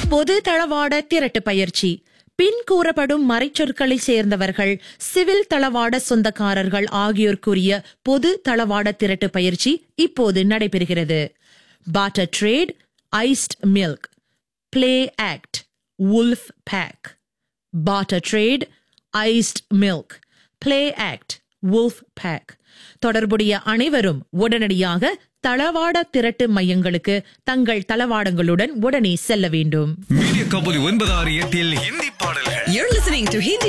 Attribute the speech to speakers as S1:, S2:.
S1: பொது தளவாட திரட்டு பயிற்சி பின் கூறப்படும் மறைச்சொற்களை சேர்ந்தவர்கள் சிவில் தளவாட சொந்தக்காரர்கள் ஆகியோருக்குரிய பொது தளவாட திரட்டு பயிற்சி இப்போது நடைபெறுகிறது barter trade iced milk play act wolf pack barter trade, iced milk, play act, wolf pack. தொடர்புடைய அனைவரும் உடனடியாக தளவாட திரட்டு மையங்களுக்கு தங்கள் தளவாடங்களுடன் உடனே செல்ல வேண்டும்
S2: மீடியா கபோலி ஒன்பது ஆறு எட்டில் ஹிந்தி பாடல்கள்
S3: You're listening to Hindi